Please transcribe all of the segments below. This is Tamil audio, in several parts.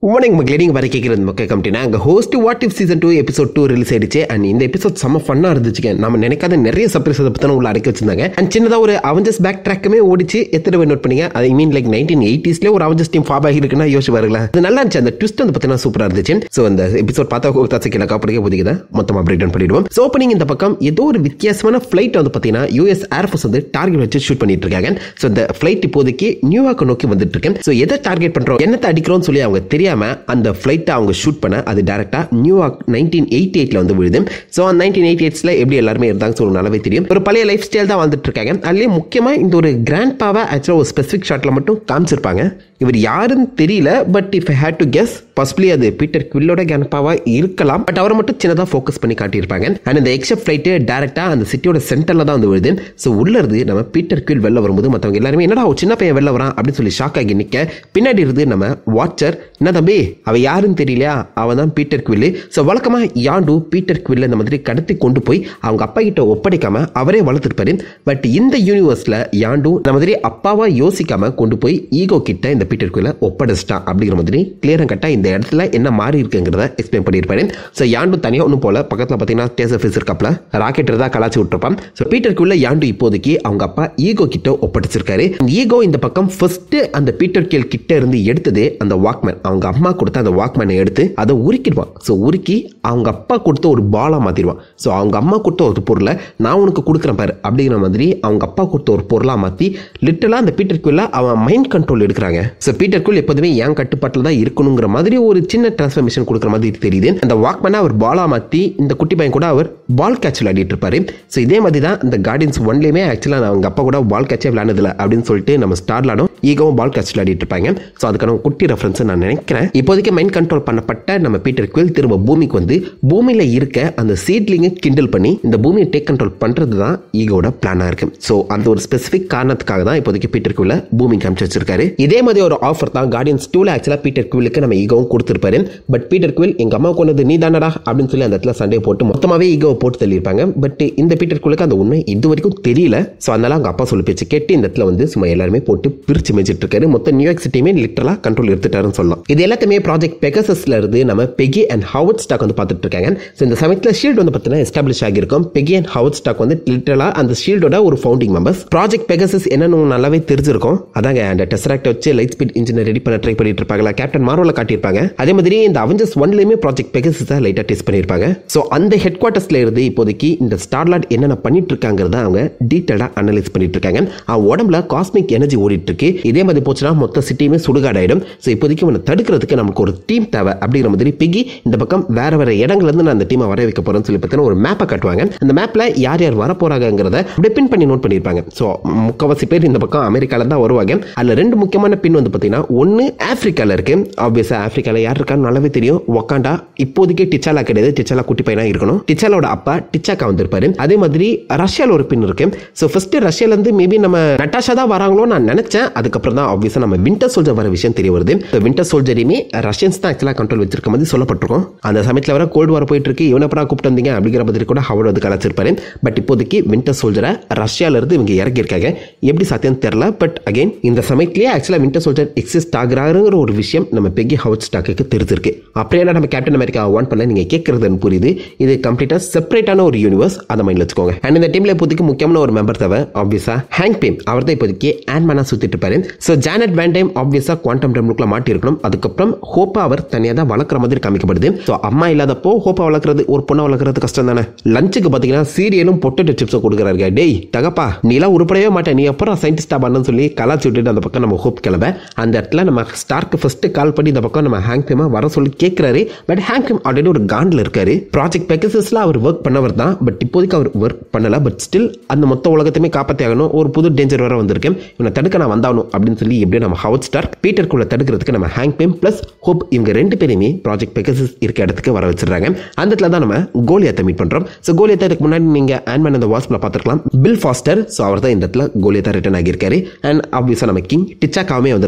வணக்கம் மக்களே நீங்கள் வர கேட்குறது மக்கள் கம்பெனினா அங்கே host what if season two episode two release ஆயிடுச்சு அண்ட் இந்த எபிசோட் செம்ம ஃபன்னாக இருந்துச்சுங்க நம்ம நினைக்காத நிறைய சர்ப்ரைஸ் அதை பற்றி உள்ள அடக்கி வச்சிருந்தாங்க அண்ட் சின்னதாக ஒரு அவஞ்சஸ் பேக் ட்ராக்குமே ஓடிச்சு எத்தனை பேர் நோட் பண்ணீங்க ஐ மீன் லைக் நைன்டீன் எயிட்டிஸ்லேயே ஒரு அவஞ்சஸ் டீம் ஃபாப் ஆகிருக்குன்னா யோசிச்சு பாருங்களேன் அது நல்லா இருந்துச்சு அந்த ட்விஸ்ட் வந்து பார்த்தீங்கன்னா சூப்பராக இருந்துச்சு ஸோ அந்த எபிசோட் பார்த்தா கொடுத்தாச்சு கீழே காப்பிடிக்க புதிய தான் மொத்தமாக பிரேக் டவுன் பண்ணிடுவோம் ஸோ ஓப்பனிங் இந்த பக்கம் ஏதோ ஒரு வித்தியாசமான ஃப்ளைட் வந்து பார்த்தீங்கன்னா யூஎஸ் ஏர்ஃபோர்ஸ் வந்து டார்கெட் வச்சு ஷூட் பண்ணிட்டு இருக்காங்க ஸோ இந்த ஃப்ளைட் இப்போதைக்கு நியூயார்க்கை நோக்கி வந்துட்டு இருக்கேன் ஸோ எதை டார்கெட் பண்ணுறோம் என்னத்தை அடிக்கிறோம்னு சொல்லி அவங்க தெரியாம அந்த ஃப்ளைட்டை அவங்க ஷூட் பண்ண அது டேரெக்டாக நியூயார்க் நைன்டீன் எயிட்டி எயிட்டில் வந்து விழுது ஸோ அந்த நைன்டீன் எயிட்டி எயிட்ஸில் எப்படி எல்லாருமே இருந்தாங்க ஸோ நல்லாவே தெரியும் ஒரு பழைய லைஃப் ஸ்டைல் தான் வந்துட்டு இருக்காங்க அதுலேயும் முக்கியமாக இந்த ஒரு கிராண்ட் பாவை ஆக்சுவலாக ஒரு ஸ்பெசிஃபிக் ஷாட்டில் மட்டும் காமிச்சிருப்பாங்க இவர் யாருன்னு தெரியல but if I had to guess possibly அது பீட்டர் குவில்லோட கேனப்பாவா இருக்கலாம் பட் அவரை மட்டும் சின்னதாக ஃபோக்கஸ் பண்ணி காட்டியிருப்பாங்க அண்ட் இந்த எக்ஸப்ட் ஃப்ளைட்டு டேரெக்டாக அந்த சிட்டியோட சென்டரில் தான் வந்து விழுது ஸோ உள்ள இருந்து நம்ம பீட்டர் குவில் வெளில வரும்போது மற்றவங்க எல்லாருமே என்னடா ஒரு சின்ன பையன் வெளில வரான் அப்படின்னு சொல்லி ஷாக் ஆகி நிற்க பின்னாடி இருந்து நம்ம வாட்சர் என்ன தம்பி அவ யாருன்னு தெரியலையா அவன் தான் பீட்டர் குவில்லு ஸோ வழக்கமாக யாண்டு பீட்டர் குவில்ல இந்த மாதிரி கடத்தி கொண்டு போய் அவங்க அப்பா கிட்ட ஒப்படைக்காம அவரே வளர்த்துருப்பாரு பட் இந்த யூனிவர்ஸில் யாண்டு இந்த மாதிரி அப்பாவா யோசிக்காம கொண்டு போய் ஈகோ கிட்ட இந்த பீட்டர் குவில ஒப்படைச்சிட்டான் அப்படிங்கிற மாதிரி கிளியரா கட்டா இந்த இடத்துல என்ன மாறி இருக்குங்கிறத எக்ஸ்பிளைன் பண்ணியிருப்பாரு ஸோ யாண்டு தனியாக ஒன்றும் போல பக்கத்தில் பார்த்தீங்கன்னா டேசர் ஃபீஸ் இருக்காப்ல ராக்கெட் தான் கலாச்சி விட்டுருப்பான் ஸோ பீட்டர் குவில யாண்டு இப்போதைக்கு அவங்க அப்பா ஈகோ கிட்ட ஒப்படைச்சிருக்காரு ஈகோ இந்த பக்கம் ஃபர்ஸ்ட் அந்த பீட்டர் கேல் கிட்ட இருந்து எடுத்ததே அந்த வாக்மேன் அவங்க அம்மா கொடுத்த அந்த வாக்மேனை எடுத்து அதை உருக்கிடுவான் ஸோ உருக்கி அவங்க அப்பா கொடுத்த ஒரு பாலாக மாற்றிடுவான் ஸோ அவங்க அம்மா கொடுத்த ஒரு பொருளை நான் உனக்கு கொடுக்குறேன் பாரு அப்படிங்கிற மாதிரி அவங்க அப்பா கொடுத்த ஒரு பொருளாக மாற்றி லிட்டலாக அந்த பீட்டர் குவில அவன் மைண்ட் கண்ட்ரோல் எடுக்கிறாங்க ஸோ பீட்டர் குவில் எப்போதுமே என் கட்டுப்பாட்டில் தான் இருக்கணுங்கிற மாதிரி ஒரு சின்ன டிரான்ஸ்ஃபர்மேஷன் கொடுக்குற மாதிரி தெரியுது அந்த வாக்மேனை அவர் பாலாக மாற்றி இந்த குட்டி பையன் கூட அவர் பால் கேட்ச் விளையாடிட்டு இருப்பாரு ஸோ இதே மாதிரி தான் இந்த கார்டியன்ஸ் ஒன்லேயுமே ஆக்சுவலாக அவங்க அப்பா கூட பால் கேட்சே விளையாடுதில்ல அப்படின்னு சொல்லிட்டு நம்ம ஸ்டார் விளாடும் ஈகவும் பால் கேட்ச் விளையாடிட்டு இருப்பாங்க ஸோ அதுக்கான ஒரு குட்டி ரெஃபரன்ஸ் நான் நினைக்கிறேன் இப்போதைக்கு மைண்ட் கண்ட்ரோல் பண்ணப்பட்ட நம்ம பீட்டர் குவில் திரும்ப பூமிக்கு வந்து பூமியில் இருக்க அந்த சீட்லிங்கை கிண்டல் பண்ணி இந்த பூமியை டேக் கண்ட்ரோல் பண்ணுறது தான் ஈகோட பிளானாக இருக்கு ஸோ அந்த ஒரு ஸ்பெசிஃபிக் காரணத்துக்காக தான் இப்போதைக்கு பீட்டர் குவில பூமிக்கு அனுப்பிச்சு வச்சிருக்காரு இதே மாதிரி ஒரு ஆஃபர் தான் கார்டியன்ஸ் டூல ஆக்சுவலாக பீட்டர் குவிலுக்கு நம்ம ஈகவும் கொடுத்துருப்பாரு பட் பீட்டர் குவில் எங்க அம்மா கொண்டது நீ தானடா அப்படின்னு சொல்லி அந்த இடத்துல சண்டே போட்டு மொத்தமாகவே ஈகோவை போட்டு தள்ளியிருப்பாங்க பட் இந்த பீட்டர் குவிலுக்கு அந்த உண்மை இது வரைக்கும் தெரியல ஸோ அதனால அவங்க அப்பா சொல்லி பேச்சு கேட்டு இந்த இடத்துல வந்து சும்மா எல்லாருமே போட்டு பிரிச்சு மேய்ச்சிட்டு இருக்காரு மொத்த நியூயார்க் சிட்டியுமே லிட்டரலாக கண்ட்ரோல் எடுத்துட்டாருன்னு சொல்லலாம் இது எல்லாத்தையுமே ப்ராஜெக்ட் பெகசஸ்ல இருந்து நம்ம பெகி அண்ட் ஹவர்ட் ஸ்டாக் வந்து பார்த்துட்டு இருக்காங்க ஸோ இந்த சமயத்தில் ஷீல்டு வந்து பார்த்தீங்கன்னா எஸ்டாப்ளிஷ் ஆகியிருக்கும் பெகி அண்ட் ஹவர்ட் ஸ்டாக் வந்து லிட்டரலாக அந்த ஷீல்டோட ஒரு ஃபவுண்டிங் மெம்பர்ஸ் ப்ராஜெக்ட் பெகசஸ் என்னன்னு உங்களுக்கு நல்லாவே தெரிஞ்சிருக்கும் அதாங்க அந்த டெஸ்ராக்ட் வச்சு லைட் ஸ்பீட் இன்ஜினை ரெடி பண்ண ட்ரை பண்ணிட்டு இருப்பாங்களா கேப்டன் மார்வலில் காட்டியிருப்பாங்க அதே மாதிரி இந்த அவஞ்சர்ஸ் ஒன்லையுமே ப்ராஜெக்ட் பெகசஸை லைட்டாக டெஸ்ட் பண்ணியிருப்பாங்க ஸோ அந்த ஹெட் குவார்ட்டர்ஸ்ல இருந்து இப்போதைக்கு இந்த ஸ்டார்லாட் என்னென்ன பண்ணிட்டு இருக்காங்கிறத அவங்க டீட்டெயிலாக அனலைஸ் பண்ணிட்டு இருக்காங்க அவன் உடம்புல காஸ்மிக் எனர்ஜி ஓடிட்டு இருக்கு இதே மாதிரி போச்சுன்னா மொத்த சிட்டியுமே சுடுகாடாயிடும் ஸோ இப்போதைக்கு அவனை தடுக்கிறதுக்கு நமக்கு ஒரு டீம் தேவை அப்படிங்கிற மாதிரி பிகி இந்த பக்கம் வேற வேற இடங்கள்ல இருந்து நான் அந்த டீமை வர வைக்க போறேன்னு சொல்லி பார்த்தீங்கன்னா ஒரு மேப்பை காட்டுவாங்க அந்த மேப்ல யார் யார் வர போறாங்கிறத அப்படியே பின் பண்ணி நோட் பண்ணியிருப்பாங்க ஸோ முக்கவாசி பேர் இந்த பக்கம் அமெரிக்கால தான் வருவாங்க அதில் ரெண்டு முக்கியமான பின் வந்து பார்த்தீங்கன்னா ஒன்று ஆப்பிரிக்கால இருக்கு ஆப்வியஸா ஆப்பிரிக்கால யார் இருக்கான்னு நல்லாவே தெரியும் ஒக்காண்டா இப்போதைக்கு டிச்சாலா கிடையாது டிச்சாலா குட்டி பையனா இருக்கணும் டிச்சாலோட அப்பா டிச்சாக்கா வந்திருப்பாரு அதே மாதிரி ரஷ்யால ஒரு பின் இருக்கு ஸோ ஃபர்ஸ்ட் ரஷ்யால இருந்து மேபி நம்ம நட்டாஷா தான் வராங்களோ நான் நினைச்சேன் அதுக்கப்புறம் தான் ஆப்வியஸா நம்ம வின்டர் சோல்ஜர் வர விஷயம் தெரிய வருது வின்டர் சோல்ஜரையுமே ரஷ்யன்ஸ் தான் ஆக்சுவலாக கண்ட்ரோல் வச்சிருக்க மாதிரி சொல்லப்பட்டிருக்கும் அந்த சமயத்தில் வர கோல்டு வார போயிட்டு இருக்கு இவனை அப்புறம் கூப்பிட்டு வந்தீங்க அப்படிங்கிற மாதிரி கூட ஹவர்ட் வந்து கலாச்சிருப்பாரு பட் இப்போதைக்கு வின்டர் சோல்ஜரை ரஷ்யால இருந்து இவங்க இறக்கியிருக்காங்க எப்படி சாத்தியம் தெரியல பட் அகைன் இந்த சமயத்திலேயே ஆக்சுவலாக வின்டர் சோல்ஜர் எக்ஸிஸ்ட் ஆகிறாருங்கிற ஒரு விஷயம் நம்ம பெகி ஹவுட் ஸ்டாக்கு தெரிஞ்சிருக்கு அப்படியே நம்ம கேப்டன் அமெரிக்கா வான் பண்ணல நீங்க கேட்கறதுன்னு புரியுது இது கம்ப்ளீட்டா செப்பரேட்டான ஒரு யூனிவர்ஸ் அந்த மைண்ட்ல வச்சுக்கோங்க அண்ட் இந்த டீம்ல இப்போதைக்கு முக்கியமான ஒரு மெம்பர் தேவை ஆப்வியஸா ஹேங் பேம் அவர் தான் இப்போதைக்கு ஆன்மேனா சுத்திட்டு இருப்பாரு ஸோ ஜானட் வேண்டைம் ஆப்வியஸா குவாண்டம் டெம்லுக்குள்ள மாட்டி இருக்கணும் அதுக்கப்புறம் ஹோப்பா அவர் தனியாக தான் வளர்க்குற மாதிரி காமிக்கப்படுது ஸோ அம்மா இல்லாதப்போ ஹோப்பா வளர்க்குறது ஒரு பொண்ணை வளர்க்குறது கஷ்டம் தானே லஞ்சுக்கு பார்த்தீங்கன்னா சீரியலும் பொட்டேட்டோ சிப்ஸும் கொடுக்குறாரு டேய் தகப்பா நீலாம் உருப்படவே மாட்டேன் நீ அப்புறம் சயின்டிஸ்டா பண்ணு சொல்லி கலாச்சி விட்டுட்டு அந்த பக்கம் நம்ம ஹோப் கிளம்ப அந்த இடத்துல நம்ம ஸ்டார்க்கு ஃபர்ஸ்ட் கால் பண்ணி இந்த பக்கம் நம்ம ஹேங் பேமா வர சொல்லி கேட்குறாரு பட் ஹேங் பேம் ஆல்ரெடி ஒரு காண்டில் இருக்காரு ப்ராஜெக்ட் பெக்கசஸ்ல அவர் ஒர்க் பண்ணவர் தான் பட் இப்போதைக்கு அவர் ஒர்க் பண்ணல பட் ஸ்டில் அந்த மொத்த உலகத்தையுமே காப்பாற்றி ஆகணும் ஒரு புது டேஞ்சர் வர வந்திருக்கேன் இவனை தடுக்க நான் வந்தாகணும் அப்படின்னு சொல்லி எப்படியும் நம்ம ஹவுட் ஸ்டார் பீட்டருக்குள்ள தடுக்கிறதுக்கு நம்ம ஹேங் பேம் பிளஸ் ஹோப் இவங்க ரெண்டு பேருமே ப்ராஜெக்ட் பெக்கசஸ் இருக்க இடத்துக்கு வர வச்சிருக்காங்க அந்த இடத்துல தான் நம்ம கோலியத்தை மீட் பண்றோம் ஸோ கோலியத்துக்கு முன்னாடி நீங்க ஆன்மேன் அந்த வாஸ்பில் பார்த்துருக்கலாம் பில் ஃபாஸ்டர் ஸோ அவர் தான் இந்த இடத்துல கோலியத்தா ரிட்டர்ன் ஆகியிருக்காரு அண்ட் ஆப்வியஸாக நம்ம கிங் டிச்சாக்காவே வந்திருக்காரு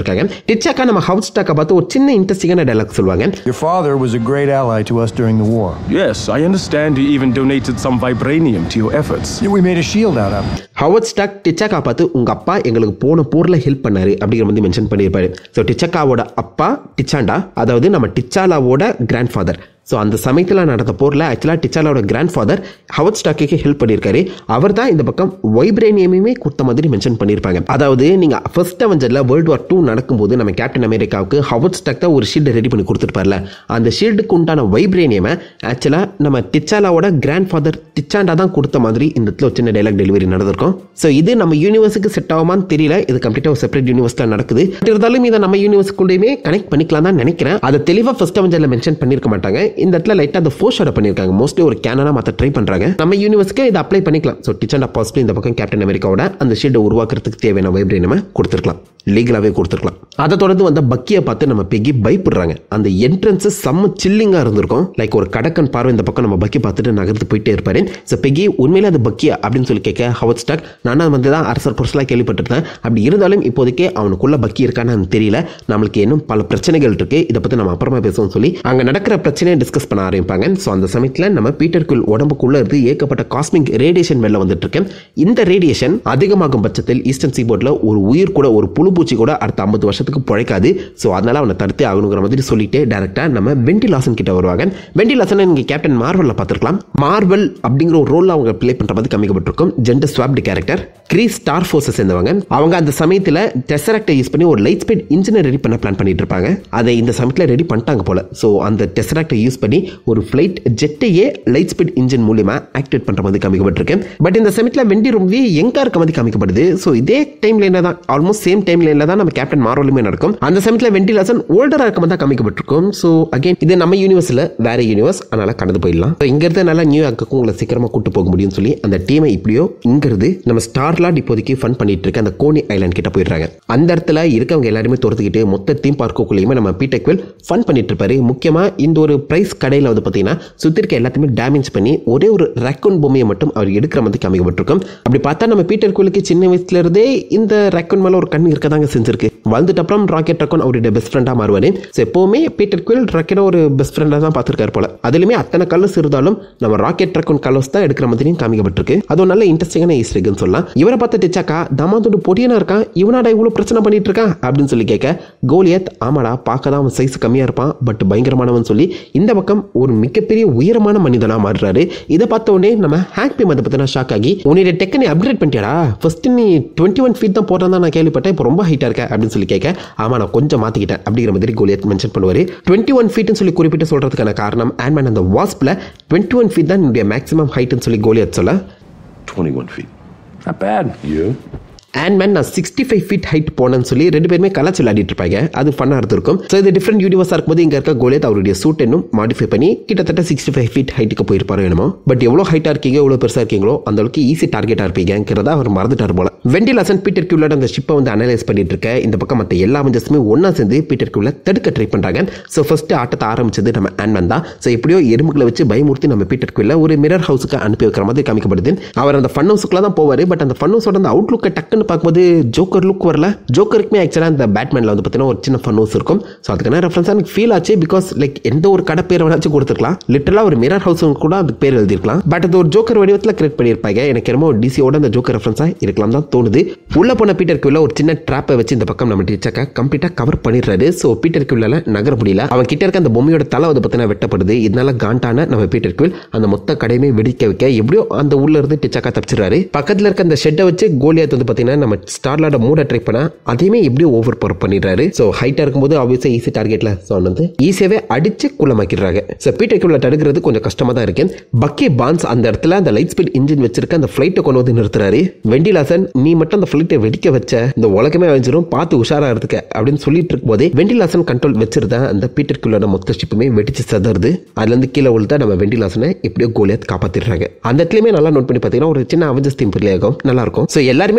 இருக்காங்க டிச்சாக்கா நம்ம ஹவுஸ் ஸ்டாக்கை பார்த்து ஒரு சின்ன இன்ட்ரெஸ்டிங்கான டைலாக் சொல்லுவாங்க Your father was a great ally to us during the war. Yes, I understand you even donated some vibranium to your efforts. We made a shield out of it. Howard Stark டிச்சாக்கா பார்த்து உங்க அப்பா எங்களுக்கு போன போர்ல ஹெல்ப் பண்ணாரு அப்படிங்கிற மாதிரி மென்ஷன் பண்ணியிருப்பாரு ஸோ டிச்சாக்காவோட அப்பா டிச்சாண்டா அதாவது நம்ம டிச்சாலாவோட கிராண்ட் ஃபாதர் ஸோ அந்த சமயத்தில் நடந்த போரில் ஆக்சுவலாக டிச்சாலாவோட கிராண்ட் ஃபாதர் ஹவர்ட் ஸ்டாக்கு ஹெல்ப் பண்ணியிருக்காரு அவர் தான் இந்த பக்கம் வைப்ரேனியமே கொடுத்த மாதிரி மென்ஷன் பண்ணியிருப்பாங்க அதாவது நீங்கள் ஃபர்ஸ்ட் அவெஞ்சரில் வேர்ல்டு வார் டூ நடக்கும்போது நம்ம கேப்டன் அமெரிக்காவுக்கு ஹவர்ட் ஸ்டாக் தான் ஒரு ஷீல்டு ரெடி பண்ணி கொடுத்துருப்பார்ல அந்த ஷீல்டுக்கு உண்டான வைப்ரேனியமை ஆக்சுவலாக நம்ம டிச்சாலாவோட கிராண்ட் ஃபாதர் டிச்சாண்டா தான் கொடுத்த மாதிரி இந்த இடத்துல ஒரு சின்ன டைலாக் டெலிவரி நடந்திருக்கும் ஸோ இது நம்ம யூனிவர்ஸுக்கு செட் ஆகுமான்னு தெரியல இது கம்ப்ளீட்டாக ஒரு செப்பரேட் யூனிவர்ஸில் நடக்குது பட் இருந்தாலும் இதை நம்ம யூனிவர்ஸ்க்குள்ளேயுமே கனெக்ட் பண்ணிக்கலாம் தான் நினைக்கிறேன் அதை தெளிவாக ஃபர்ஸ்ட் அவெஞ்சரில் மென்ஷன் பண்ணியிருக்க மாட்டாங்க இந்த இடத்துல லைட்டாக அந்த ஃபோர் ஷாட பண்ணியிருக்காங்க மோஸ்ட்லி ஒரு கேனனாக மாற்ற ட்ரை பண்ணுறாங்க நம்ம யூனிவர்ஸ்க்கு இதை அப்ளை பண்ணிக்கலாம் ஸோ டிச்சாண்டா பாசிட்டிவ் இந்த பக்கம் கேப்டன் அமெரிக்காவோட அந்த ஷீல்டை உருவாக்குறதுக்கு தேவையான வைப்ரேனியமை கொடுத்துருக்கலாம் லீகலாகவே கொடுத்துருக்கலாம் அதை தொடர்ந்து வந்த பக்கியை பார்த்து நம்ம பெக்கி பயப்படுறாங்க அந்த என்ட்ரன்ஸ் செம்ம சில்லிங்காக இருந்திருக்கும் லைக் ஒரு கடக்கன் பார்வை இந்த பக்கம் நம்ம பக்கி பார்த்துட்டு நகர்ந்து போயிட்டே இருப்பாரு ஸோ பெக்கி உண்மையிலே அது பக்கியா அப்படின்னு சொல்லி கேட்க ஹவர்ட் ஸ்டாக் நானும் வந்து தான் அரசர் புரசலாக கேள்விப்பட்டிருந்தேன் அப்படி இருந்தாலும் இப்போதைக்கே அவனுக்குள்ள பக்கி இருக்கான்னு எனக்கு தெரியல நம்மளுக்கு இன்னும் பல பிரச்சனைகள் இருக்கு இதை பற்றி நம்ம அப்புறமா பேசுவோம் சொல்லி அங்கே நடக்கிற பிரச்சனையை டிஸ்கஸ் பண்ண ஆரம்பிப்பாங்க ஸோ அந்த சமயத்தில் நம்ம பீட்டருக்குள் உடம்புக்குள்ள இருந்து ஏகப்பட்ட காஸ்மிக் ரேடியேஷன் வெளில வந்துட்டு இருக்கு இந்த ரேடியேஷன் அதிகமாகும் பட்சத்தில் ஈஸ்டர்ன் சீபோர்டில் ஒரு உயிர் கூட ஒரு புழு பூச்சி கூட அடுத்த ஐம்பது வருஷத்துக்கு பிழைக்காது ஸோ அதனால அவனை தடுத்தே ஆகணுங்கிற மாதிரி சொல்லிட்டு டேரக்டா நம்ம வெண்டிலாசன் கிட்ட வருவாங்க வெண்டிலாசனை நீங்க கேப்டன் மார்வலில் பார்த்துருக்கலாம் மார்வல் அப்படிங்கிற ஒரு ரோல் அவங்க ப்ளே பண்ற மாதிரி காமிக்கப்பட்டிருக்கும் gender swapped character Kree's star ஃபோர்ஸை சேர்ந்தவங்க அவங்க அந்த சமயத்தில் டெசராக்டை யூஸ் பண்ணி ஒரு லைட் ஸ்பீட் இன்ஜினை ரெடி பண்ண பிளான் பண்ணிட்டு இருப்பாங்க அதை இந்த சமயத்தில் ரெடி பண்ணிட்டாங்க போல ஸோ அந்த டெசராக்டை யூஸ் பண்ணி ஒரு ஃப்ளைட் ஜெட்டையே லைட் ஸ்பீட் இன்ஜின் மூலியமா ஆக்டிவேட் பண்ற மாதிரி காமிக்கப்பட்டிருக்கு பட் இந்த சமயத்தில் வெண்டி ரொம்பவே எங்கா இருக்க மாதிரி காமிக்கப்படுது ஸோ இதே டைம் லைனில் தான் ஆல்மோஸ்ட் சேம் டைம் லைனில் தான் நம்ம கேப்டன் மார்வலுமே நடக்கும் அந்த சமயத்தில் வெண்டிலாசன் ஓல்டராக இருக்க மாதிரி தான் காமிக்கப்பட்டிருக்கும் ஸோ அகைன் இது நம்ம யூனிவர்ஸில் வேற யூனிவர்ஸ் அதனால கடந்து போயிடலாம் ஸோ இங்கிருந்து நல்லா நியூயார்க்கு உங்களை சீக்கிரமா கூட்டு போக முடியும்னு சொல்லி அந்த டீமை இப்படியோ இங்கிருந்து நம்ம ஸ்டார்லாட் இப்போதைக்கு ஃபன் பண்ணிட்டு இருக்க அந்த கோனி ஐலாண்ட் கிட்ட போயிடுறாங்க அந்த இடத்துல இருக்கவங்க எல்லாருமே துரத்துக்கிட்டு மொத்த தீம் பார்க்குள்ளேயுமே நம்ம பீட்டக்வெல் ஃபன் பண்ணிட்டு இருப்பாரு முக்கியமா இந்த ஒரு பிரைஸ் கடையில் வந்து பார்த்தீங்கன்னா சுத்தி இருக்க எல்லாத்தையுமே டேமேஜ் பண்ணி ஒரே ஒரு ரேக்கூன் பொம்மையை மட்டும் அவர் எடுக்கிற மாதிரி காமிக்கப்பட்டிருக்கும் அப்படி பார்த்தா நம்ம பீட்டர் கோலுக்கு சின்ன வயசுல இருந்தே இந்த ரேக்கூன் மேல ஒரு கண் இருக்க தாங்க செஞ்சிருக்கு வளர்ந்துட்டு அப்புறம் ராக்கெட் ரக்கோன் அவருடைய பெஸ்ட் ஃப்ரெண்டாக மாறுவார் ஸோ எப்போவுமே பீட்டர் குவில் ராக்கெட்டை ஒரு பெஸ்ட் ஃப்ரெண்டாக தான் பார்த்துருக்காரு போல அதுலேயுமே அத்தனை கலர்ஸ் இருந்தாலும் நம்ம ராக்கெட் ரக்கோன் கலர்ஸ் தான் எடுக்கிற மாதிரியும் காமிக்கப்பட்டிருக்கு அது ஒரு நல்ல இன்ட்ரெஸ்டிங்கான ஈஸ்டர்னு சொல்லலாம் இவரை பார்த்து டிச்சாக்கா தமாந்தோடு பொடியனா இருக்கான் இவனாடா இவ்வளோ பிரச்சனை பண்ணிட்டு இருக்கான் அப்படின்னு சொல்லி கேட்க கோலியத் ஆமாடா பார்க்க தான் அவன் சைஸ் கம்மியாக இருப்பான் பட் பயங்கரமானவன் சொல்லி இந்த பக்கம் ஒரு மிகப்பெரிய உயரமான மனிதனாக மாறுறாரு இதை பார்த்த உடனே நம்ம ஹேக்பி மதை பற்றின ஷாக் ஆகி உன்னுடைய டெக்கனை அப்கிரேட் பண்ணிட்டியாடா ஃபர்ஸ்ட் நீ டுவெண்ட்டி ஒன் ஃபீட் தான் போடுறதா நான் கேள்விப்பட்டேன் இப்போ ரொம்ப ஹைட்டாக இருக்க அப்படின்னு சொல்லி கேட்க ஆமா நான் கொஞ்சம் மாற்றிக்கிட்டேன் அப்படிங்கிற மாதிரி கோலியத் மென்ஷன் பண்ணுவார் டுவெண்ட்டி ஒன் ஃபீட்னு சொல்லி குறிப்பிட்டு சொல்கிறதுக்கான காரணம் ஆண்ட்மேன் அந்த வாஸ்பில் டுவெண்ட்டி ஒன் ஃபீட் தான் என்னுடைய மேக்ஸிமம் ஹைட்னு சொல்லி கோலியத் சொல்ல 21 feet. Not bad. You? Ant Man நான் சிக்ஸ்டி ஃபைவ் ஃபீட் ஹைட் போனேன்னு சொல்லி ரெண்டு பேருமே கலாச்சி விளையாடிட்டு இருப்பாங்க அது ஃபன்னாக இருந்திருக்கும் ஸோ இது டிஃப்ரெண்ட் யூனிவர்ஸாக இருக்கும்போது இங்கே இருக்க கோலியத் அவருடைய சூட் இன்னும் மாடிஃபை பண்ணி கிட்டத்தட்ட சிக்ஸ்டி ஃபைவ் ஃபீட் ஹைட்டுக்கு போயிருப்பாரு என்னமோ பட் எவ்வளோ ஹைட்டாக இருக்கீங்க எவ்வளோ பெருசாக இருக்கீங்களோ அந்த அளவுக்கு ஈஸி டார்கெட்டாக இருப்பீங்கிறத அவர் மறந்துட்டார் போல வெண்டிலாசன் பீட்டர் கியூலோட அந்த ஷிப்பை வந்து அனலைஸ் பண்ணிட்டு இருக்க இந்த பக்கம் மற்ற எல்லா அவஞ்சஸுமே ஒன்றா சேர்ந்து பீட்டர் கியூல தடுக்க ட்ரை பண்ணுறாங்க ஸோ ஃபர்ஸ்ட் ஆட்டத்தை ஆரம்பிச்சது நம்ம ஆண்மேன் தான் ஸோ எப்படியோ எறும்புகளை வச்சு பயமுறுத்தி நம்ம பீட்டர் கியூல ஒரு மிரர் ஹவுஸுக்கு அனுப்பி வைக்கிற மாதிரி காமிக்கப்படுது அவர் அந்த ஃபன் ஹவுஸுக்குலாம் தான் போவார் பட் அந்த ஃபன் ஹவுஸோட அந்த அவுட்லுக்கை டக்குன்னு பார்க்கும்போது ஜோக்கர் லுக் வரல ஜோக்கருக்குமே ஆக்சுவலாக இந்த பேட்மேனில் வந்து பார்த்தீங்கன்னா ஒரு சின்ன ஃபன் ஹவுஸ் இருக்கும் ஸோ அதுக்கான ரெஃபரன்ஸாக எனக்கு ஃபீல் ஆச்சு பிகாஸ் லைக் எந்த ஒரு கடை பேரை வேணாச்சும் கொடுத்துருக்கலாம் லிட்டரலாக ஒரு மிரர் ஹவுஸ் கூட அதுக்கு பேர் எழுதிருக்கலாம் பட் அது ஒரு ஜோக்கர் வடிவத்தில் கிரியேட் பண்ணியிருப்பாங்க எனக்கு என்னமோ டிசியோட அந்த ஜோக்கர் ரெஃபரன்ஸாக இருக்கலாம் தான் தோணுது உள்ள போன பீட்டர் கியூல ஒரு சின்ன ட்ராப்பை வச்சு இந்த பக்கம் நம்ம டீச்சக்க கம்ப்ளீட்டாக கவர் பண்ணிடுறாரு ஸோ பீட்டர் கியூலால நகர முடியல அவன் கிட்ட இருக்க அந்த பொம்மையோட தலை வந்து பார்த்தீங்கன்னா வெட்டப்படுது இதனால காண்டான நம்ம பீட்டர் கியூல் அந்த மொத்த கடையுமே வெடிக்க வைக்க எப்படியோ அந்த உள்ள இருந்து டிச்சாக்கா தப்பிச்சிடுறாரு பக்கத்தில் இருக்க அந்த ஷெட்டை வச்சு கோலியாத் வந்து பார்த்தீங்கன்னா நம்ம ஸ்டார்லாட மூட ட்ரை பண்ணா அதையுமே எப்படியோ ஓவர் பவர் பண்ணிடுறாரு ஸோ ஹைட்டாக இருக்கும்போது ஆப்வியஸாக ஈஸி டார்கெட்டில் ஸோ வந்து ஈஸியாகவே அடிச்சு குள்ளமாக்கிடுறாங்க ஸோ பீட்டர் கியூல தடுக்கிறது கொஞ்சம் கஷ்டமாக தான் இருக்கு பக்கி பான்ஸ் அந்த இடத்துல அந்த லைட் ஸ்பீட் இன்ஜின் வச்சிருக்க அந்த ஃப்ளைட்டை கொண்டு வந்து நிறுத்துறாரு வெண்டிலாசன் நீ மட்டும் அந்த ஃப்ளைட்டை வெடிக்க வச்ச இந்த உலகமே அழிஞ்சிரும் பார்த்து உஷாரா இருந்துக்க அப்படின்னு சொல்லிட்டு இருக்கும்போதே வெண்டிலாசன் கண்ட்ரோல் வச்சிருந்த அந்த பீட்டர் கியூலோட மொத்த ஷிப்புமே வெடிச்சு சதறுது அதுல இருந்து கீழே விழுந்தா நம்ம வெண்டிலாசனை எப்படியோ கோலியாத் காப்பாத்திடுறாங்க அந்த இடத்துலயுமே நல்லா நோட் பண்ணி பார்த்தீங்கன்னா ஒரு சின்ன அவஞ்சஸ் தீம் பிள்ளை ஆகும் நல்லா இருக்கும் ஸோ எல்லாருமே அடிப்பட்டு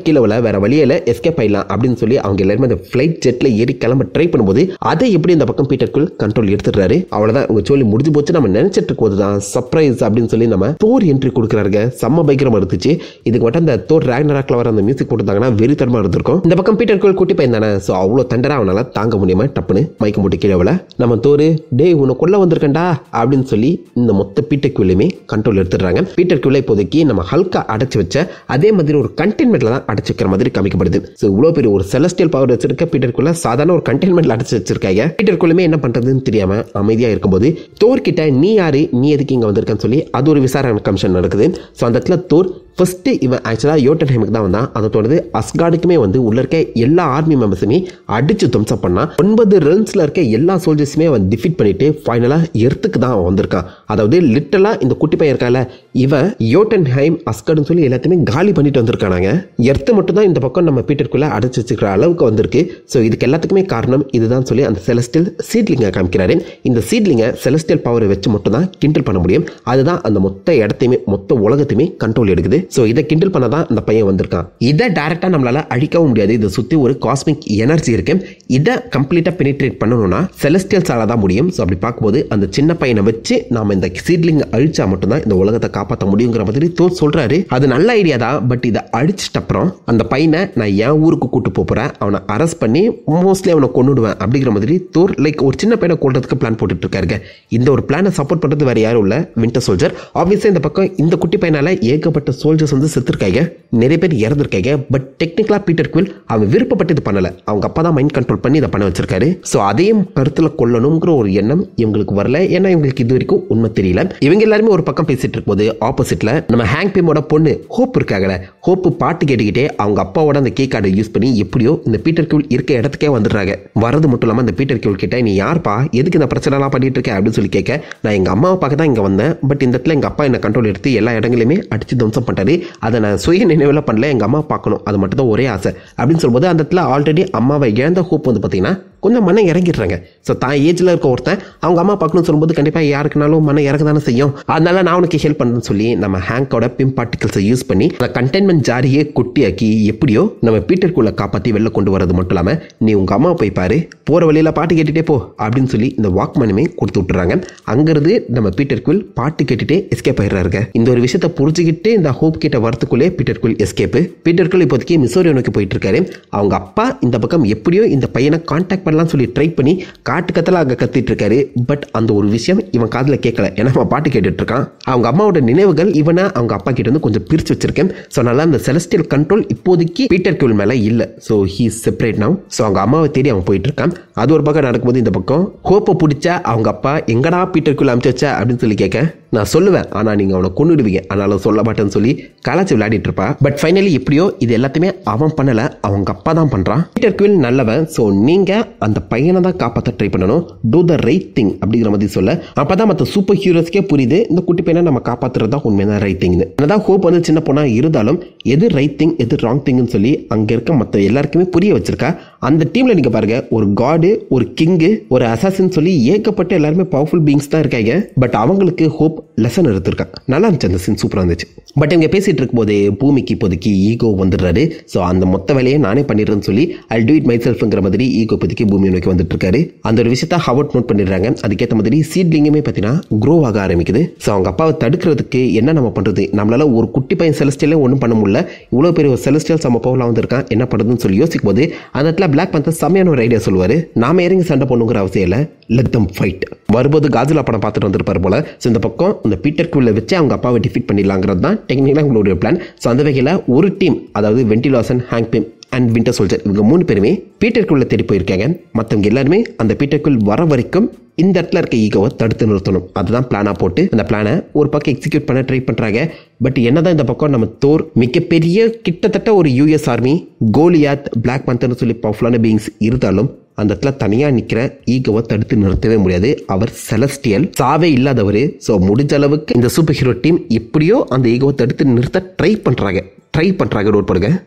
கீழே விழ வேற வழியில எஸ்கேப் ஆயிடலாம் அப்படின்னு சொல்லி அவங்க எல்லாருமே அந்த ஃபிளைட் ஜெட்ல ஏறி கிளம்ப ட்ரை பண்ணும்போது அதை எப்படி இந்த பக்கம் பீட்டர்குள் கண்ட்ரோல் எடுத்துடுறாரு அவ்வளவுதான் உங்க சொல்லி முடிஞ்சு போச்சு நம்ம நினைச்சிட்டு இருக்கும் தான் சர்ப்ரைஸ் அப்படின்னு சொல்லி நம்ம தோர் என்ட்ரி கொடுக்குறாருங்க செம்ம பயங்கரமா இருந்துச்சு இதுக்கு மட்டும் அந்த தோர் ரேக்னராக்ல வர அந்த மியூசிக் போட்டுருந்தாங்கன்னா வெறித்தனமா இருந்திருக்கும் இந்த பக்கம் பீட்டர்குள் குட்டி பையன் தானே ஸோ அவ்வளோ தண்டரா அவனால தாங்க முடியாம டப்புன்னு மயக்கம் போட்டு கீழே விழ நம்ம தோறு டேய் உன்னை கொல்ல வந்திருக்கேன்டா அப்படின்னு சொல்லி இந்த மொத்த பீட்டர் கியூலையுமே கண்ட்ரோல் எடுத்துடுறாங்க பீட்டர் கியூலை இப்போதைக்கு நம்ம ஹல்கா அடைச்சு வச்ச அதே மாதிரி ஒரு கண்டெய்ன்மெண்ட்ல தான் அடைச்சு வைக்கிற மாதிரி காமிக்கப்படுது ஸோ இவ்வளோ பெரிய ஒரு செலஸ்டியல் பவர் வச்சிருக்க பீட்டர் குள்ள சாதாரண ஒரு கண்டெய்ன்மெண்ட்ல அடைச்சு வச்சிருக்காங்க பீட்டர் குள்ளுமே என்ன பண்றதுன்னு தெரியாம அமைதியா இருக்கும்போது தோர் கிட்ட நீ யாரு நீ எதுக்கு இங்க வந்திருக்கன்னு சொல்லி அது ஒரு விசாரணை கமிஷன் நடக்குது ஸோ அந்த இடத்துல தோர் ஃபர்ஸ்ட் இவன் ஆக்சுவலாக யோட்டன்ஹைமுக்கு தான் வந்தான் அதை தொடர்ந்து அஸ்கார்டுக்குமே வந்து உள்ள இருக்க எல்லா ஆர்மி மெம்பர்ஸுமே அடிச்சு தும்சம் பண்ணான் ஒன்பது ரன்ஸ்ல இருக்க எல்லா சோல்ஜர்ஸுமே அவன் டிஃபீட் பண்ணிட்டு ஃபைனலாக எர்த்துக்கு தான் அவன் வந்திருக்கான் அதாவது லிட்டலாக இந்த குட்டி பையன் இருக்கால இவன் யோட்டன்ஹைம் அஸ்கார்டுன்னு சொல்லி எல்லாத்தையுமே காலி பண்ணிட்டு வந்திருக்கானாங்க எர்த்து மட்டும் தான் இந்த பக்கம் நம்ம பீட்டருக்குள்ள அடைச்சு வச்சுக்கிற அளவுக்கு வந்திருக்கு ஸோ இதுக்கு எல்லாத்துக்குமே காரணம் இதுதான் சொல்லி அந்த செலஸ்டியல் சீட்லிங்கை காமிக்கிறாரு இந்த சீட்லிங்கை செலஸ்டியல் பவரை வச்சு மட்டும் தான் கிண்டில் பண்ண முடியும் அதுதான் அந்த மொத்த இடத்தையுமே மொத்த உலகத்தையுமே கண்ட்ரோல் எடுக்குது ஸோ இதை கிண்டில் பண்ண தான் அந்த பையன் வந்திருக்கான் இதை டைரெக்டாக நம்மளால அழிக்கவும் முடியாது இதை சுற்றி ஒரு காஸ்மிக் எனர்ஜி இருக்கு இதை கம்ப்ளீட்டாக பெனிட்ரேட் பண்ணணும்னா செலஸ்டியல்ஸால தான் முடியும் ஸோ அப்படி பார்க்கும்போது அந்த சின்ன பையனை வச்சு நாம இந்த சீட்லிங் அழிச்சா மட்டும்தான் இந்த உலகத்தை காப்பாற்ற முடியுங்கிற மாதிரி தோர் சொல்றாரு அது நல்ல ஐடியா தான் பட் இதை அழிச்சிட்ட அப்புறம் அந்த பையனை நான் என் ஊருக்கு கூட்டு போப் போறேன் அவனை அரெஸ்ட் பண்ணி மோஸ்ட்லி அவனை கொண்டுடுவேன் அப்படிங்கிற மாதிரி தோர் லைக் ஒரு சின்ன பையனை கொள்றதுக்கு பிளான் போட்டுட்டு இருக்காருங்க இந்த ஒரு பிளானை சப்போர்ட் பண்றது வேற யாரும் இல்ல வின்டர் சோல்ஜர் ஆப்வியஸாக இந்த பக்கம் இந்த குட்டி பையனால ஏகப்பட்ட சோல்ஜர்ஸ் வந்து செத்துருக்காங்க நிறைய பேர் இறந்துருக்காங்க பட் டெக்னிக்கலா பீட்டர் குவில் அவன் விருப்பப்பட்டு இது பண்ணல அவங்க அப்பா தான் மைண்ட் கண்ட்ரோல் பண்ணி இதை பண்ண வச்சிருக்காரு ஸோ அதையும் கருத்துல கொள்ளணுங்கிற ஒரு எண்ணம் இவங்களுக்கு வரல ஏன்னா இவங்களுக்கு இது வரைக்கும் உண்மை தெரியல இவங்க எல்லாருமே ஒரு பக்கம் பேசிட்டு இருக்கும்போது ஆப்போசிட்ல நம்ம ஹேங் பிமோட பொண்ணு ஹோப் இருக்காங்கல்ல ஹோப் பாட்டு கேட்டுக்கிட்டே அவங்க அப்பாவோட அந்த கே கார்டை யூஸ் பண்ணி எப்படியோ இந்த பீட்டர் கியூல் இருக்க இடத்துக்கே வந்துடுறாங்க வரது மட்டும் இல்லாமல் இந்த பீட்டர் கியூல் கிட்ட நீ யார்ப்பா எதுக்கு இந்த பிரச்சனைலாம் பண்ணிட்டு இருக்க அப்படின்னு சொல்லி கேட்க நான் எங்க அம்மாவை பார்க்க தான் இங்க வந்தேன் பட் இந்த இடத்துல எங்க அப்பா என்ன கண்ட்ரோல் எடுத்து எல்லா இடங்களையுமே அடிச்சு துவம்சம் பண்ணிட்டாரு அதை நான் சுய நினைவில் பண்ணல எங்க அம்மா பார்க்கணும் அது மட்டும் தான் ஒரே ஆசை அப்படின்னு சொல்லும்போது அந்த இடத்துல ஆல்ரெடி அம்மாவை இழந்த ஹோப் வந்து பார்த்தீங்கன்னா கொஞ்சம் மனம் இறங்கிடுறாங்க ஸோ தான் ஏஜில் இருக்க ஒருத்தன் அவங்க அம்மா பார்க்கணும்னு சொல்லும்போது கண்டிப்பாக யாருக்குனாலும் மனம் இறங்க தானே செய்யும் அதனால நான் உனக்கு ஹெல்ப் பண்ணுறேன்னு சொல்லி நம்ம ஹேங்கோட பிம் பார்ட்டிகல்ஸை யூஸ் பண்ணி அந்த கண்டெய்ன்மெண்ட் ஜாரியே குட்டியாக்கி எப்படியோ நம்ம பீட்டருக்குள்ளே காப்பாற்றி வெளில கொண்டு வரது மட்டும் இல்லாமல் நீ உங்கள் அம்மா போய் பாரு போகிற வழியில் பாட்டு கேட்டுட்டே போ அப்படின்னு சொல்லி இந்த வாக்மனுமே கொடுத்து விட்டுறாங்க அங்கிருந்து நம்ம பீட்டருக்குள் பாட்டு கேட்டுட்டே எஸ்கேப் ஆயிடுறாருங்க இந்த ஒரு விஷயத்தை புரிஞ்சுக்கிட்டு இந்த ஹோப் கிட்ட வரத்துக்குள்ளே பீட்டருக்குள் எஸ்கேப்பு பீட்டருக்குள் இப்போதைக்கு மிசோரி நோக்கி போயிட்டு இருக்காரு அவங்க அப்பா இந்த பக்கம் எப்படியோ இந்த பையனை கான்டாக்ட் பண்ணலாம் சொல்லி ட்ரை பண்ணி காட்டு கத்தல அங்கே கத்திட்டு இருக்காரு பட் அந்த ஒரு விஷயம் இவன் காதில் கேட்கல ஏன்னா அவன் பாட்டு கேட்டுட்டு இருக்கான் அவங்க அம்மாவோட நினைவுகள் இவனை அவங்க அப்பா கிட்ட இருந்து கொஞ்சம் பிரிச்சு வச்சிருக்கேன் ஸோ அதனால அந்த செலஸ்டியல் கண்ட்ரோல் இப்போதைக்கு பீட்டர் கியூல் மேலே இல்லை so he separate now so அவங்க அம்மாவை தேடி அவன் போயிட்டு இருக்கான் அது ஒரு பக்கம் நடக்கும்போது இந்த பக்கம் ஹோப்பை பிடிச்ச அவங்க அப்பா எங்கடா பீட்டர் கியூல் அனுப்பிச்சு வச்ச அப்படின்னு சொல்லி கேட்க நான் சொல்லுவேன் ஆனால் நீங்கள் அவனை கொண்டுடுவீங்க ஆனாலும் சொல்ல மாட்டேன்னு சொல்லி கலாச்சி விளையாடிட்டு இருப்பா பட் ஃபைனலி எப்படியோ இது எல்லாத்தையுமே அவன் பண்ணலை அவங்க அப்பா தான் பண்ணுறான் பீட்டர் கியூல் நல்லவன் ஸோ நீங்கள் அந்த பையனை தான் காப்பாற்ற ட்ரை பண்ணணும் டூ த ரைட் திங் அப்படிங்கிற மாதிரி சொல்ல அப்போ தான் மற்ற சூப்பர் ஹீரோஸ்க்கே புரியுது இந்த குட்டி பையனை நம்ம காப்பாற்றுறது தான் உண்மையான ரைட் திங்னு என்னதான் ஹோப் வந்து சின்ன பொண்ணா இருந்தாலும் எது ரைட் திங் எது ராங் திங்னு சொல்லி அங்கே இருக்க மற்ற எல்லாருக்குமே புரிய வச்சிருக்கா அந்த டீமில் நீங்கள் பாருங்க ஒரு காடு ஒரு கிங்கு ஒரு அசாசின் சொல்லி ஏகப்பட்ட எல்லாருமே பவர்ஃபுல் பீங்ஸ் தான் இருக்காங்க பட் அவங்களுக்கு ஹோப் லெசன் எடுத்திருக்கான் நல்லா இருந்துச்சு அந்த சீன் சூப்பராக இருந்துச்சு பட் இவங்க பேசிட்டு இருக்கும்போது பூமிக்கு இப்போதைக்கு ஈகோ வந்துடுறாரு ஸோ அந்த மொத்த வேலையை நானே பண்ணிடுறேன்னு சொல்லி ஐ டூ இட் மை செல்ஃப்ங்கிற மாதிரி ஈகோ இப்போதைக்கு பூமியை நோக்கி வந்துட்டு இருக்காரு அந்த ஒரு விஷயத்த ஹவர்ட் நோட் பண்ணிடுறாங்க அதுக்கேற்ற மாதிரி சீட்லிங்குமே பார்த்தீங்கன்னா க்ரோ ஆக ஆரம்பிக்குது ஸோ அவங்க அப்பாவை தடுக்கிறதுக்கு என்ன நம்ம பண்ணுறது நம்மளால ஒரு குட்டி பையன் செலஸ்டியலே ஒன்றும் பண்ண முடியல இவ்வளோ பெரிய ஒரு செலஸ்டியல் நம்ம பவர்லாம் வந்திருக்கான் என்ன பண்ணுறதுன்னு சொல்லி யோசிக்கும் போது அந்த இடத்துல பிளாக் பந்தர் செம்மையான ஒரு ஐடியா சொல்லுவார் நாம இறங்கி சண்டை பண்ணுங்கிற அவசியம் இல்லை லெட் தம் ஃபைட் வரும்போது காஜுலா படம் பார்த்துட்டு வந்திருப்பார் போல ஸோ இந்த பக்கம் இந்த பீட்டர் குள்ள வச்சு அவங்க அப்பாவை டிஃபீட் பண்ணிடலாங்கிறது தான் டெக்னிக்கலாக உங்களுடைய பிளான் ஸோ அந்த வகையில் ஒரு டீம் அதாவது வெண்டிலாசன் Hank Pym and Winter Soldier இவங்க மூணு பேருமே பீட்டருக்குள்ள தேடி போயிருக்காங்க மற்றவங்க எல்லாருமே அந்த பீட்டருக்குள் வர வரைக்கும் இந்த இடத்துல இருக்க ஈகோவை தடுத்து நிறுத்தணும் அதுதான் பிளானாக போட்டு அந்த பிளானை ஒரு பக்கம் எக்ஸிக்யூட் பண்ண ட்ரை பண்ணுறாங்க பட் என்னதான் இந்த பக்கம் நம்ம தோர் மிகப்பெரிய கிட்டத்தட்ட ஒரு யூஎஸ் ஆர்மி கோலியாத் பிளாக் பந்தர்னு சொல்லி பவர்ஃபுல்லான பீயிங்ஸ் இருந்தாலும் அந்த இடத்துல தனியாக நிற்கிற ஈகோவை தடுத்து நிறுத்தவே முடியாது அவர் செலஸ்டியல் சாவே இல்லாதவர் ஸோ முடிஞ்ச அளவுக்கு இந்த சூப்பர் ஹீரோ டீம் எப்படியோ அந்த ஈகோவை தடுத்து நிறுத்த ட்ரை பண்ணுறாங்க ட்ரை பண்ணுறாங்க நோட் பண்ணுங்க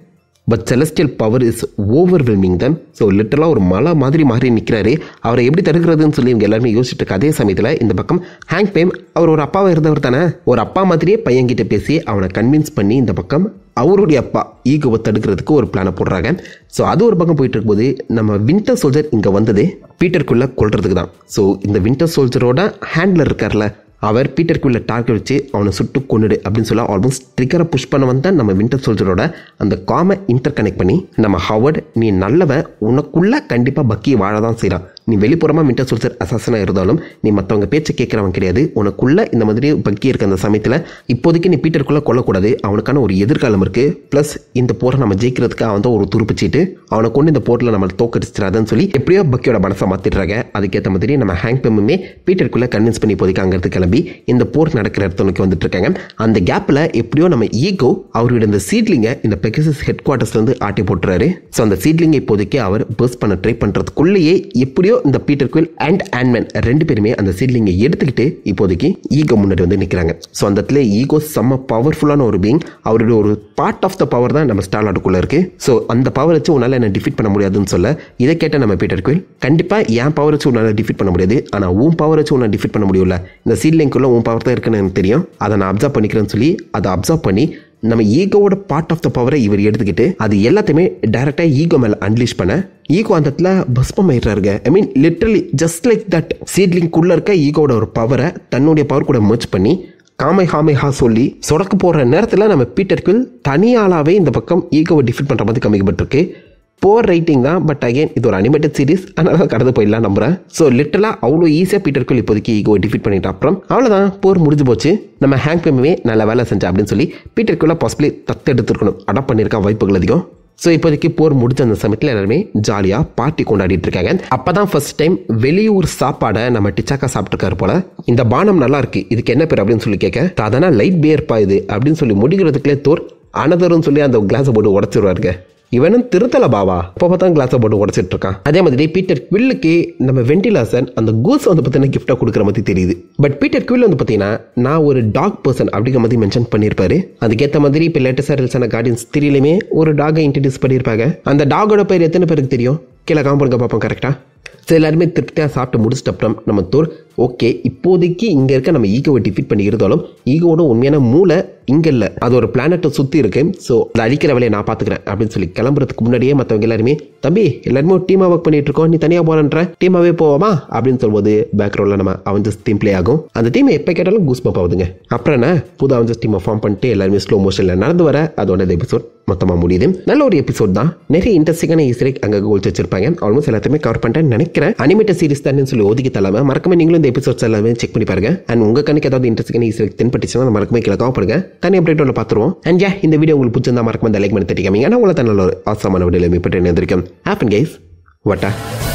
but celestial power is overwhelming them so லிட்டரலாக ஒரு மலை மாதிரி மாறி நிற்கிறாரு அவரை எப்படி தடுக்கிறதுன்னு சொல்லி இவங்க எல்லாருமே யோசிச்சுட்டு இருக்க அதே சமயத்தில் இந்த பக்கம் ஹேங் பேம் அவர் ஒரு அப்பாவாக இருந்தவர் தானே ஒரு அப்பா மாதிரியே பையன்கிட்ட பேசி அவனை கன்வின்ஸ் பண்ணி இந்த பக்கம் அவருடைய அப்பா ஈகோவை தடுக்கிறதுக்கு ஒரு பிளானை போடுறாங்க ஸோ அது ஒரு பக்கம் போயிட்டு இருக்கும்போது நம்ம வின்டர் சோல்ஜர் இங்கே வந்தது பீட்டருக்குள்ளே கொல்றதுக்கு தான் ஸோ இந்த வின்டர் சோல்ஜரோட ஹேண்ட்லர் இருக்கார்ல அவர் பீட்டருக்குள்ள டார்கெட் வச்சு அவனை சுட்டு கொண்டுடு அப்படின்னு சொல்ல ஆல்மோஸ்ட் ட்ரிக்கரை புஷ் பண்ண வந்தால் நம்ம வின்டர் சோல்ஜரோட அந்த காமை இன்டர் கனெக்ட் பண்ணி நம்ம ஹவர்ட் நீ நல்லவன் உனக்குள்ள கண்டிப்பாக பக்கி வாழ தான் செய்கிறான் நீ வெளிப்புறமாக வின்டர் சோல்ஜர் அசாசனாக இருந்தாலும் நீ மற்றவங்க பேச்சை கேட்குறவன் கிடையாது உனக்குள்ள இந்த மாதிரி பக்கி இருக்க அந்த சமயத்தில் இப்போதைக்கு நீ பீட்டருக்குள்ளே கொல்லக்கூடாது அவனுக்கான ஒரு எதிர்காலம் இருக்குது ப்ளஸ் இந்த போரை நம்ம ஜெயிக்கிறதுக்கு அவன் தான் ஒரு துருப்பிச்சிட்டு அவனை கொண்டு இந்த போரில் நம்ம தோக்கடிச்சிடாதுன்னு சொல்லி எப்படியோ பக்கியோட மனசை மாற்றிடுறாங்க அதுக்கேற்ற மாதிரி நம்ம ஹேங் பெம்முமே பீட்டருக்குள்ளே கன்வின்ஸ் பண்ணி இப்போதைக்கு அங்கேருந்து கிளம்பி இந்த போர் நடக்கிற இடத்துக்கு வந்துட்டு இருக்காங்க அந்த கேப்பில் எப்படியோ நம்ம ஈகோ அவரோட இந்த சீட்லிங்கை இந்த பெகசஸ் ஹெட் குவார்ட்டர்ஸ்லேருந்து ஆட்டி போட்டுறாரு ஸோ அந்த சீட்லிங்கை இப்போதைக்கு அவர் பர்ஸ் பண்ண ட்ரை பண்ணுறதுக்குள்ளேயே எப்படியோ இந்த பீட்டர் குயில் அண்ட் ஆண்ட்மேன் ரெண்டு பேருமே அந்த சீட்லிங்கை எடுத்துக்கிட்டு இப்போதைக்கு ஈகோ முன்னாடி வந்து நிற்கிறாங்க ஸோ அந்த இடத்துல ஈகோ செம்ம பவர்ஃபுல்லான ஒரு பீங் அவருடைய ஒரு பார்ட் ஆஃப் த பவர் தான் நம்ம ஸ்டார்லாட்டுக்குள்ளே இருக்குது ஸோ அந்த பவர் வச்சு உன்னால் என்ன டிஃபீட் பண்ண முடியாதுன்னு சொல்ல இதை கேட்ட நம்ம பீட்டர் குயில் கண்டிப்பாக என் பவர் வச்சு உன்னால் டிஃபீட் பண்ண முடியாது ஆனால் உன் பவர் வச்சு உன்னை டிஃபீட் பண்ண முடியல இந்த சீட்லிங்குள்ளே உன் பவர் தான் இருக்குன்னு எனக்கு தெரியும் அதை நான் அப்சர்வ் பண்ணிக்கிறேன்னு சொல்லி அதை அப்சர்வ் பண்ணி நம்ம ஈகோவோட பார்ட் ஆஃப் த பவரை இவர் எடுத்துக்கிட்டு அது எல்லாத்தையுமே டைரெக்டாக ஈகோ மேலே அன்லீஷ் பண்ண ஈகோ அந்த இடத்துல பஸ்பம் ஆயிடுறாருங்க I mean literally just like that சீட்லிங்குள்ளே இருக்க ஈகோவோட ஒரு பவரை தன்னுடைய பவர் கூட மர்ச் பண்ணி காமை ஹாமை ஹா சொல்லி சொடக்கு போடுற நேரத்தில் நம்ம பீட்டர்குள் தனியாளாவே இந்த பக்கம் ஈகோவை டிஃபீட் பண்ணுற மாதிரி காமிக்கப்பட்டிருக்கு போர் ரைட்டிங் தான் பட் அகைன் இது ஒரு அனிமேட்டட் சீரிஸ் அதனால கடந்து போயிடலாம் நம்புறேன் ஸோ லிட்டலாக அவ்வளோ ஈஸியாக பீட்டருக்குள் இப்போதைக்கு ஈகோவை டிஃபீட் பண்ணிட்ட அப்புறம் அவ்வளோதான் போர் முடிஞ்சு போச்சு நம்ம ஹேங் பேமே நல்ல வேலை செஞ்சா அப்படின்னு சொல்லி பீட்டருக்குள்ள பாசிபிளி தத்தெடுத்துருக்கணும் அடாப்ட் பண்ணியிருக்க வாய்ப்புகள் அதிகம் ஸோ இப்போதைக்கு போர் முடிச்ச அந்த சமயத்தில் எல்லாருமே ஜாலியாக பார்ட்டி கொண்டாடிட்டு இருக்காங்க அப்போ தான் ஃபர்ஸ்ட் டைம் வெளியூர் சாப்பாடை நம்ம டிச்சாக்கா சாப்பிட்ருக்காரு போல இந்த பானம் நல்லா இருக்கு இதுக்கு என்ன பேர் அப்படின்னு சொல்லி கேட்க அதனால் லைட் பியர்ப்பா இது அப்படின்னு சொல்லி முடிக்கிறதுக்குள்ளே தோர் அனதர்னு சொல்லி அந்த கிளாஸை போட்டு உடச்சிருவாருங்க இவனும் திருத்தல பாவா இப்போ பார்த்தா கிளாஸை போட்டு உடச்சிட்டு இருக்கான் அதே மாதிரி பீட்டர் குவில்லுக்கு நம்ம வெண்டிலாசன் அந்த கூஸ் வந்து பார்த்தீங்கன்னா கிஃப்டாக கொடுக்குற மாதிரி தெரியுது பட் பீட்டர் குவில் வந்து பார்த்தீங்கன்னா நான் ஒரு டாக் பர்சன் அப்படிங்கிற மாதிரி மென்ஷன் பண்ணியிருப்பாரு அதுக்கேற்ற மாதிரி இப்போ லேட்டஸ்டாக ரில்ஸான கார்டியன்ஸ் த்ரீலையுமே ஒரு டாகை இன்ட்ரடியூஸ் பண்ணியிருப்பாங்க அந்த டாகோட பேர் எத்தனை பேருக்கு தெரியும் கீழே காம்படுங்க பார்ப்போம் கரெக்டாக ஸோ எல்லாருமே திருப்தியாக சாப்பிட்டு முடிச்சிட்ட அப்புறம் நம்ம தோர் ஓகே இப்போதைக்கு இங்கே இருக்க நம்ம ஈகோவை டிஃபீட் பண்ணி இருந்தாலும் ஈகோவோட உண்மையான மூளை இங்கே இல்லை அது ஒரு பிளானட்டை சுற்றி இருக்கு ஸோ அதை அழிக்கிற வேலையை நான் பார்த்துக்கிறேன் அப்படின்னு சொல்லி கிளம்புறதுக்கு முன்னாடியே மற்றவங்க எல்லாருமே தம்பி எல்லாருமே ஒரு டீமாக ஒர்க் பண்ணிட்டு இருக்கோம் நீ தனியாக போறன்ற டீமாவே போவோமா அப்படின்னு சொல்லும்போது பேக்ரவுண்டில் நம்ம அவஞ்சஸ் டீம் ப்ளே ஆகும் அந்த டீம் எப்போ கேட்டாலும் கூஸ் பம்ப் ஆகுதுங்க அப்புறம் என்ன புது அவஞ்சஸ் டீமை ஃபார்ம் பண்ணிட்டு எல்லாருமே ஸ்லோ மோஷனில் நடந்து வர அதோட இந்த எபிசோட் மொத்தமாக முடியுது நல்ல ஒரு எபிசோட் தான் நிறைய இன்ட்ரெஸ்டிங்கான ஈஸ்டர் அங்கே கோல்ஸ் வச்சிருப்பாங்க ஆல்மோஸ்ட் எல்லாத்தையுமே கவர் பண்ணிட்டேன்னு நினைக்கிறேன் அனிமேட்டட் சீரிஸ் தான் சொல்லி ஒதுக்கி தள்ளாம மறக்காம நீங்களும் இந்த எபிசோட்ஸ் எல்லாமே செக் பண்ணி பாருங்க அண்ட் உங்க கணக்கு ஏதாவது இன்ட்ரெஸ்டிங்கான ஈஸ்டர் தென்பட்டுச்சுன்னா மறக்காம கீழே காப்படுங்க தனி அப்டேட் ஒன்று பார்த்துருவோம் அண்ட் யா இந்த வீடியோ உங்களுக்கு பிடிச்சிருந்தா மறக்காம இந்த லைக் பண்ணி தட்டிக்காமீங்க ஆனால் உங்களை நல்ல ஒரு ஆசமான வீடியோ மீட் பண்ணி இருந்திருக்கேன் ஹாப்பன் கைஸ் வட்டா